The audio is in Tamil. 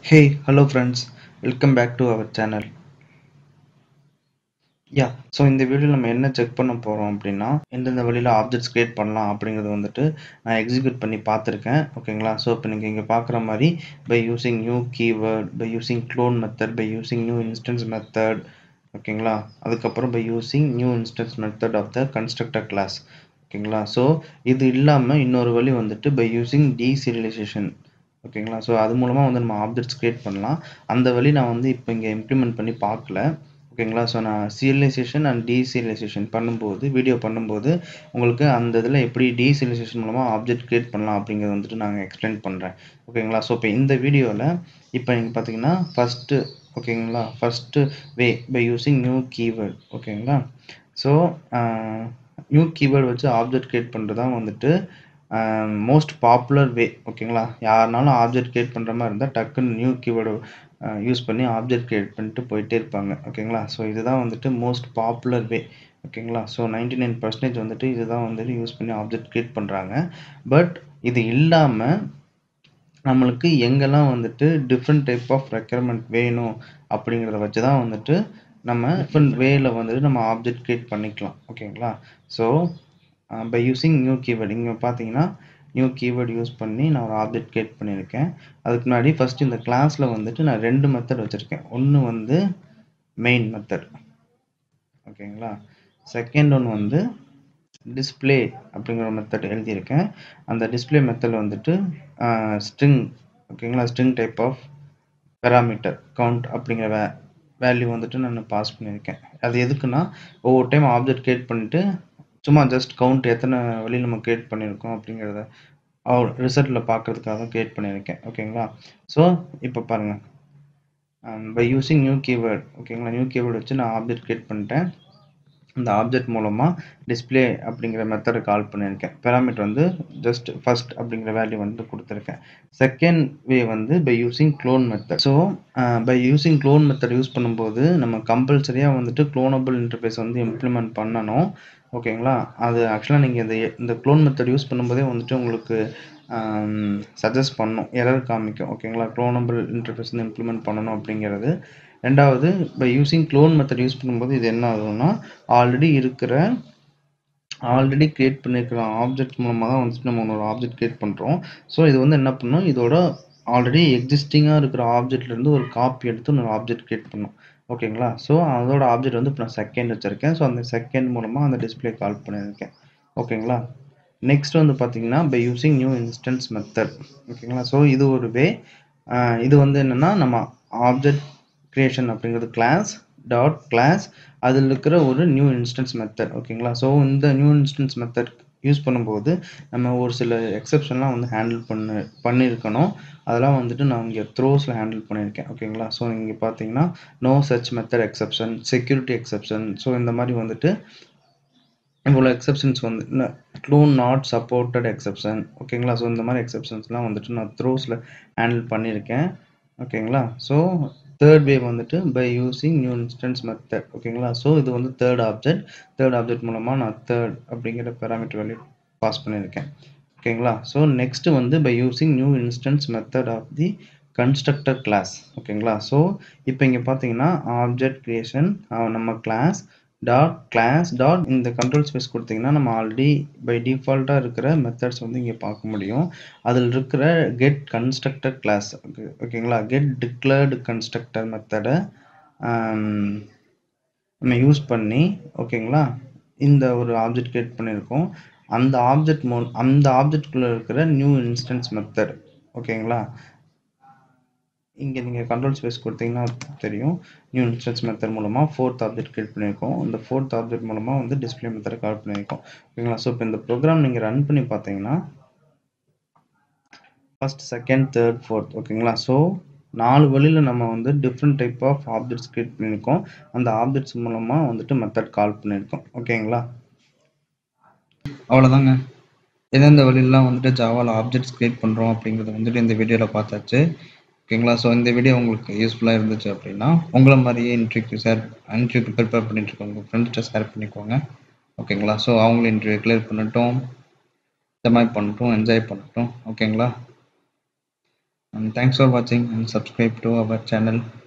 Hey, hello friends, welcome back to our channel. Yeah so இந்த வீடியோவில் நம்ம என்ன செக் பண்ண போகிறோம் அப்படின்னா எந்தெந்த வழியில் ஆப்ஜெக்ட்ஸ் கிரியேட் பண்ணலாம் அப்படிங்கிறது வந்துட்டு நான் எக்ஸிக்யூட் பண்ணி பார்த்துருக்கேன் ஓகேங்களா ஸோ இப்போ நீங்கள் இங்கே பார்க்குற மாதிரி by using new keyword by using clone method by using new instance method ஓகேங்களா அதுக்கப்புறம் by using new instance method of the constructor class ஓகேங்களா ஸோ இது இல்லாமல் இன்னொரு வழி வந்துட்டு பை யூஸிங் டீசீரியலைசேஷன் ஓகேங்களா ஸோ அது மூலமாக வந்து நம்ம ஆப்ஜெக்ட்ஸ் கிரியேட் பண்ணலாம் அந்த வழி நான் வந்து இப்போ இங்கே இம்ப்ளிமெண்ட் பண்ணி பார்க்கல ஓகேங்களா ஸோ நான் சீரியலைசேஷன் அண்ட் டீசீரியலைசேஷன் பண்ணும்போது வீடியோ பண்ணும்போது உங்களுக்கு அந்த இதில் எப்படி டீசீரியலைசேஷன் மூலமாக ஆப்ஜெக்ட் கிரியேட் பண்ணலாம் அப்படிங்கிறது வந்துட்டு நாங்கள் எக்ஸ்பிளைன் பண்ணுறேன் ஓகேங்களா ஸோ இப்போ இந்த வீடியோவில் இப்போ நீங்கள் பார்த்தீங்கன்னா ஃபஸ்ட்டு ஓகேங்களா first way by using new keyword ஓகேங்களா ஸோ நியூ கீவேர்டு வச்சு ஆப்ஜெக்ட் கிரியேட் பண்ணுறது தான் வந்துட்டு மோஸ்ட் பாப்புலர் வே ஓகேங்களா யாருனாலும் ஆப்ஜெக்ட் கிரியேட் பண்ணுற மாதிரி இருந்தால் டக்குன்னு நியூ கீவேர்டு யூஸ் பண்ணி ஆப்ஜெக்ட் கிரியேட் பண்ணிட்டு போயிட்டே இருப்பாங்க ஓகேங்களா ஸோ இதுதான் வந்துட்டு மோஸ்ட் பாப்புலர் வே ஓகேங்களா ஸோ நைன்டி நைன் பர்சன்டேஜ் வந்துட்டு இதுதான் வந்துட்டு யூஸ் பண்ணி ஆப்ஜெக்ட் கிரியேட் பண்ணுறாங்க பட் இது இல்லாமல் நம்மளுக்கு எங்கெல்லாம் வந்துட்டு டிஃப்ரெண்ட் டைப் ஆஃப் ரெக்யர்மெண்ட் வேணும் அப்படிங்கிறத வச்சு தான் வந்துட்டு நம்ம டிஃப்ரெண்ட் வேயில் வந்துட்டு நம்ம ஆப்ஜெக்ட் கிரியேட் பண்ணிக்கலாம் ஓகேங்களா so by using new keyword இங்கே பார்த்தீங்கன்னா நியூ கீவேர்டு யூஸ் பண்ணி நான் ஒரு ஆப்ஜெக்ட் கிரியேட் பண்ணியிருக்கேன் அதுக்கு முன்னாடி ஃபஸ்ட் இந்த கிளாஸில் வந்துட்டு நான் ரெண்டு மெத்தட் வச்சுருக்கேன் ஒன்று வந்து மெயின் மெத்தட் ஓகேங்களா செகண்ட் ஒன்று வந்து டிஸ்பிளே அப்படிங்கிற மெத்தட் எழுதியிருக்கேன் அந்த டிஸ்பிளே மெத்தட் வந்துட்டு ஸ்ட்ரிங் ஓகேங்களா string type of parameter count அப்படிங்கிற வே வேல்யூ வந்துட்டு நான் பாஸ் பண்ணியிருக்கேன் அது எதுக்குன்னா ஒவ்வொரு டைம் ஆப்ஜெக்ட் கிரியேட் பண்ணிட்டு சும்மா ஜஸ்ட் கவுண்ட் எத்தனை வழியில் நம்ம கிரியேட் பண்ணியிருக்கோம் அப்படிங்கிறத அவர் ரிசல்ட்டில் பார்க்குறதுக்காக தான் கிரியேட் பண்ணியிருக்கேன் ஓகேங்களா ஸோ இப்போ பாருங்கள் பை யூஸிங் நியூ கீவேர்ட் ஓகேங்களா நியூ கீவேர்டு வச்சு நான் ஆப்ஜெக்ட் கிரியேட் பண்ணிட்டேன் இந்த ஆப்ஜெக்ட் மூலமாக டிஸ்பிளே அப்படிங்கிற மெத்தடை கால் பண்ணியிருக்கேன் பெராமீட்டர் வந்து ஜஸ்ட் ஃபஸ்ட் அப்படிங்கிற வேல்யூ வந்து கொடுத்துருக்கேன் செகண்ட் வே வந்து by using clone method so by using clone method use பண்ணும்போது நம்ம கம்பல்சரியாக வந்துட்டு க்ளோனபிள் இன்டர்ஃபேஸ் வந்து இம்ப்ளிமெண்ட் பண்ணணும் ஓகேங்களா அது ஆக்சுவலாக நீங்கள் இந்த இந்த க்ளோன் மெத்தட் யூஸ் பண்ணும்போதே வந்துட்டு உங்களுக்கு சஜஸ்ட் பண்ணும் எரர் காமிக்கும் ஓகேங்களா க்ளோனபிள் இன்டர்ஃபேஸ் வந்து இம்ப்ளிமெண்ட் பண்ணணும் அப்படிங்கிறது ரெண்டாவது by using clone method use பண்ணும்போது இது என்ன ஆகும்னா ஆல்ரெடி இருக்கிற ஆல்ரெடி க்ரியேட் பண்ணியிருக்கிற ஆப்ஜெக்ட் மூலமாக தான் வந்துட்டு நம்ம ஒரு ஆப்ஜெக்ட் க்ரியேட் பண்ணுறோம் ஸோ இது வந்து என்ன பண்ணும் இதோட ஆல்ரெடி எக்ஸிஸ்டிங்காக இருக்கிற ஆப்ஜெக்ட்லேருந்து ஒரு காப்பி எடுத்து ஒரு ஆப்ஜெக்ட் க்ரியேட் பண்ணும் ஓகேங்களா ஸோ அதோட ஆப்ஜெக்ட் வந்து இப்போ நான் செகண்ட் வச்சுருக்கேன் ஸோ அந்த செகண்ட் மூலமாக அந்த டிஸ்பிளே கால் பண்ணியிருக்கேன் ஓகேங்களா நெக்ஸ்ட் வந்து பார்த்தீங்கன்னா by using new instance method ஓகேங்களா ஸோ இது ஒரு வே இது வந்து என்னென்னா நம்ம ஆப்ஜெக்ட் கிரியேஷன் அப்படிங்கிறது கிளாஸ் டாட் கிளாஸ் அதில் இருக்கிற ஒரு நியூ இன்ஸ்டன்ஸ் மெத்தட் ஓகேங்களா ஸோ இந்த நியூ இன்ஸ்டன்ஸ் மெத்தட் யூஸ் பண்ணும்போது நம்ம ஒரு சில எக்ஸப்ஷன்லாம் வந்து ஹேண்டில் பண்ண பண்ணியிருக்கணும் அதெல்லாம் வந்துட்டு நான் இங்கே த்ரோஸில் ஹேண்டில் பண்ணியிருக்கேன் ஓகேங்களா ஸோ இங்கே பார்த்தீங்கன்னா நோ சர்ச் method exception security exception so இந்த மாதிரி வந்துட்டு இவ்வளோ எக்ஸப்ஷன்ஸ் வந்து க்ளோன் நாட் சப்போர்ட்டட் எக்ஸப்ஷன் ஓகேங்களா ஸோ இந்த மாதிரி எக்ஸப்ஷன்ஸ்லாம் வந்துட்டு நான் த்ரோஸில் ஹேண்டில் பண்ணியிருக்கேன் ஓகேங்களா ஸோ தேர்ட் வே வந்துட்டு by using new instance method ஓகேங்களா ஸோ இது வந்து தேர்ட் ஆப்ஜெக்ட் தேர்ட் ஆப்ஜெக்ட் மூலமாக நான் தேர்ட் அப்படிங்கிற பேராமீட்டர் வேல்யூ பாஸ் பண்ணியிருக்கேன் ஓகேங்களா ஸோ நெக்ஸ்ட் வந்து by using new instance method of the constructor class ஓகேங்களா ஸோ இப்போ இங்கே பார்த்தீங்கன்னா ஆப்ஜெக்ட் கிரியேஷன் நம்ம கிளாஸ் டாட் கிளாஸ் டாட் இந்த கண்ட்ரோல் ஸ்பேஸ் கொடுத்தீங்கன்னா நம்ம ஆல்ரெடி பை டிஃபால்ட்டாக இருக்கிற மெத்தட்ஸ் வந்து இங்கே பார்க்க முடியும் அதில் இருக்கிற கெட் கன்ஸ்ட்ரக்டர் கிளாஸ் ஓகேங்களா கெட் டிக்ளர்டு கன்ஸ்ட்ரக்டர் மெத்தடை நம்ம யூஸ் பண்ணி ஓகேங்களா இந்த ஒரு ஆப்ஜெக்ட் கிரியேட் பண்ணியிருக்கோம் அந்த ஆப்ஜெக்ட் மூ அந்த ஆப்ஜெக்ட்குள்ளே இருக்கிற நியூ இன்ஸ்டன்ஸ் மெத்தட் ஓகேங்களா இங்கே நீங்கள் கண்ட்ரோல் ஸ்பேஸ் கொடுத்தீங்கன்னா தெரியும் நியூ இன்ஸ்டன்ஸ் மெத்தட் மூலமாக ஃபோர்த் ஆப்ஜெக்ட் கிரியேட் பண்ணியிருக்கோம் இந்த ஃபோர்த் ஆப்ஜெக்ட் மூலமாக வந்து டிஸ்பிளே மெத்தட் கால் பண்ணியிருக்கோம் ஓகேங்களா ஸோ இப்போ இந்த ப்ரோக்ராம் நீங்கள் ரன் பண்ணி பார்த்தீங்கன்னா ஃபஸ்ட் செகண்ட் தேர்ட் ஃபோர்த் ஓகேங்களா ஸோ நாலு வழியில் நம்ம வந்து different type of objects create பண்ணியிருக்கோம் அந்த ஆப்ஜெக்ட்ஸ் மூலமாக வந்துட்டு மெத்தட் கால் பண்ணியிருக்கோம் ஓகேங்களா அவ்வளோதாங்க எந்தெந்த வழியிலாம் வந்துட்டு ஜாவால் ஆப்ஜெக்ட்ஸ் கிரியேட் பண்ணுறோம் அப்படிங்கிறத வந்துட்டு இந்த வீடியோவில் பார்த்தாச்சு ஓகேங்களா ஸோ இந்த வீடியோ உங்களுக்கு யூஸ்ஃபுல்லாக இருந்துச்சு அப்படின்னா உங்களை மாதிரியே இன்டர்வியூக்கு ஷேர் இன்டர்வியூக்கு ப்ரிப்பேர் பண்ணிட்டு இருக்கவங்க ஃப்ரெண்ட்ஸ்கிட்ட ஷேர் பண்ணிக்கோங்க ஓகேங்களா ஸோ அவங்களும் இன்டர்வியூ கிளியர் பண்ணட்டும் இந்த மாதிரி பண்ணட்டும் என்ஜாய் பண்ணட்டும் ஓகேங்களா and thanks for watching and subscribe to our channel